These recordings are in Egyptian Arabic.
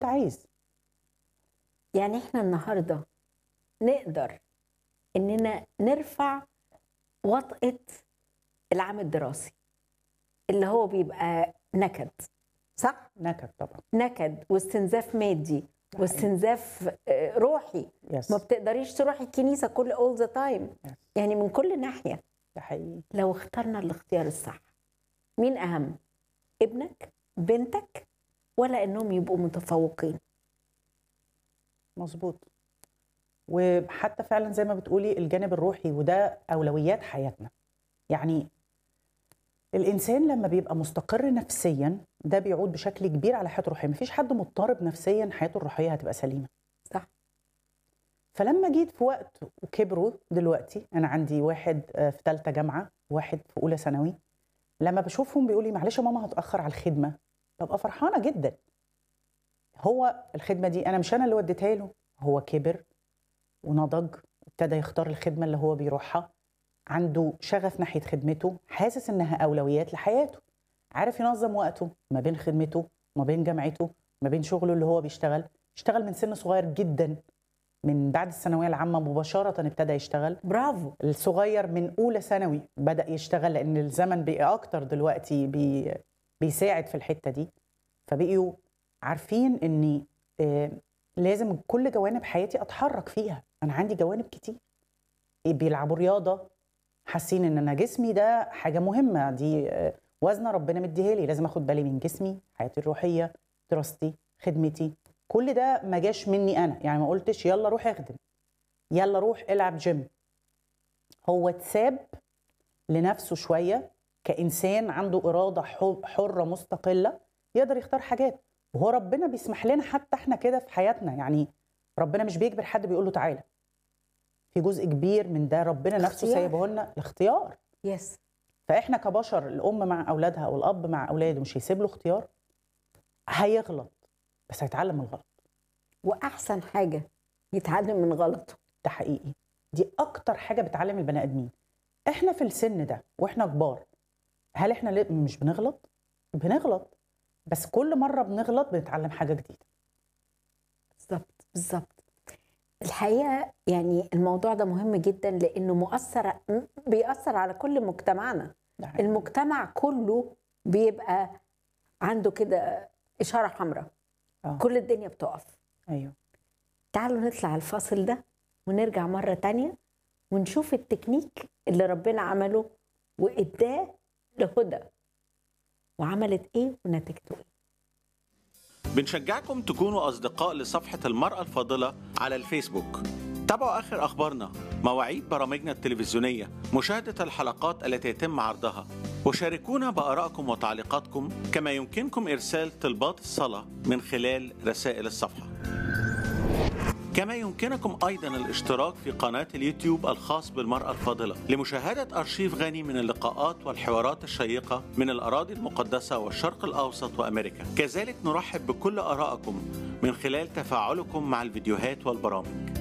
انت عايز يعني احنا النهارده نقدر اننا نرفع وطأة العام الدراسي اللي هو بيبقى نكد صح؟ نكد طبعا نكد واستنزاف مادي واستنزاف آه، روحي يس ما بتقدريش تروحي الكنيسه كل اول ذا تايم Yes. يعني من كل ناحيه ده حقيقي لو اخترنا الاختيار الصح مين اهم ابنك بنتك ولا انهم يبقوا متفوقين مظبوط وحتى فعلا زي ما بتقولي الجانب الروحي وده اولويات حياتنا يعني الانسان لما بيبقى مستقر نفسيا ده بيعود بشكل كبير على حياته الروحيه مفيش حد مضطرب نفسيا حياته الروحيه هتبقى سليمه صح فلما جيت في وقت وكبروا دلوقتي انا عندي واحد آه، في ثالثه جامعه واحد في اولى ثانوي لما بشوفهم بيقول لي معلش يا ماما هتاخر على الخدمه ببقى فرحانه جدا هو الخدمه دي انا مش انا اللي وديتها له هو كبر ونضج ابتدى يختار الخدمه اللي هو بيروحها عنده شغف ناحيه خدمته حاسس انها اولويات لحياته عارف ينظم وقته ما بين خدمته ما بين جامعته ما بين شغله اللي هو بيشتغل اشتغل من سن صغير جدا من بعد الثانويه العامه مباشره ابتدى يشتغل برافو الصغير من اولى ثانوي بدا يشتغل لان الزمن بقى اكتر دلوقتي بي بيساعد في الحته دي فبقيوا عارفين اني آه، لازم كل جوانب حياتي اتحرك فيها انا عندي جوانب كتير بيلعبوا رياضه حاسين ان انا جسمي ده حاجه مهمه دي آه، وزنه ربنا مديها لي لازم اخد بالي من جسمي حياتي الروحيه دراستي خدمتي كل ده ما جاش مني انا يعني ما قلتش يلا روح اخدم يلا روح العب جيم هو اتساب لنفسه شويه كانسان عنده اراده حر- حره مستقله يقدر يختار حاجات وهو ربنا بيسمح لنا حتى احنا كده في حياتنا يعني ربنا مش بيجبر حد بيقول له تعالى في جزء كبير من ده ربنا نفسه اختيار. سايبه لنا الاختيار يس فاحنا كبشر الام مع اولادها او الاب مع اولاده مش هيسيب له اختيار هيغلط بس هيتعلم من الغلط واحسن حاجه يتعلم من غلطه ده حقيقي دي اكتر حاجه بتعلم البني ادمين احنا في السن ده واحنا كبار هل احنا ليه- مش بنغلط بنغلط بس كل مره بنغلط بنتعلم حاجه جديده بالظبط بالظبط الحقيقه يعني الموضوع ده مهم جدا لانه مؤثر بيأثر على كل مجتمعنا ده حقيقي. المجتمع كله بيبقى عنده كده اشاره حمراء آه. كل الدنيا بتقف ايوه تعالوا نطلع الفاصل ده ونرجع مرة تانية ونشوف التكنيك اللي ربنا عمله وإداه لهدى وعملت إيه ونتيجته إيه بنشجعكم تكونوا أصدقاء لصفحة المرأة الفاضلة على الفيسبوك تابعوا آخر أخبارنا مواعيد برامجنا التلفزيونية مشاهدة الحلقات التي يتم عرضها وشاركونا بآرائكم وتعليقاتكم كما يمكنكم إرسال طلبات الصلاة من خلال رسائل الصفحة كما يمكنكم أيضا الاشتراك في قناة اليوتيوب الخاص بالمرأة الفاضلة لمشاهدة أرشيف غني من اللقاءات والحوارات الشيقة من الأراضي المقدسة والشرق الأوسط وأمريكا كذلك نرحب بكل آرائكم من خلال تفاعلكم مع الفيديوهات والبرامج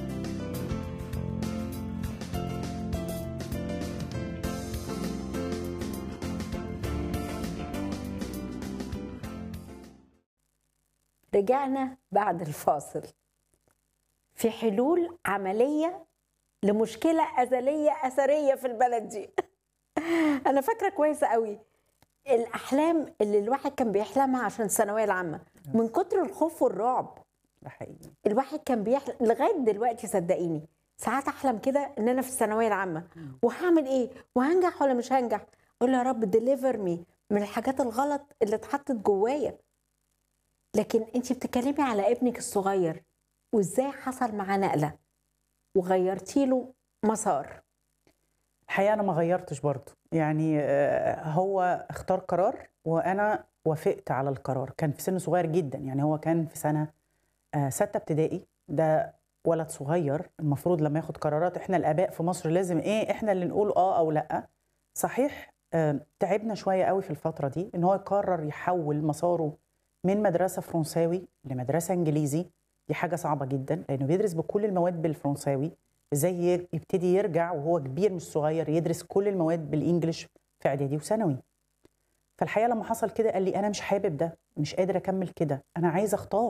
رجعنا بعد الفاصل في حلول عملية لمشكلة أزلية أثرية في البلد دي أنا فاكرة كويسة قوي الأحلام اللي الواحد كان بيحلمها عشان الثانوية العامة من كتر الخوف والرعب ده حقيقي الواحد كان بيحلم لغايه دلوقتي صدقيني ساعات احلم كده ان انا في الثانويه العامه وهعمل ايه وهنجح ولا مش هنجح اقول يا رب ديليفر مي من الحاجات الغلط اللي اتحطت جوايا لكن انت بتتكلمي على ابنك الصغير وازاي حصل معاه نقله وغيرتي له مسار الحقيقه انا ما غيرتش برضه يعني آه، هو اختار قرار وانا وافقت على القرار كان في سن صغير جدا يعني هو كان في سنه آه، سته ابتدائي ده ولد صغير المفروض لما ياخد قرارات احنا الاباء في مصر لازم ايه احنا اللي نقول اه او لا صحيح آه، تعبنا شويه قوي في الفتره دي ان هو يقرر يحول مساره من مدرسه فرنساوي لمدرسه انجليزي دي حاجه صعبه جدا لانه بيدرس بكل المواد بالفرنساوي ازاي ي- يبتدي يرجع وهو كبير مش صغير يدرس كل المواد بالانجلش في اعدادي وثانوي فالحقيقه لما حصل كده قال لي انا مش حابب ده مش قادر اكمل كده انا عايز اختار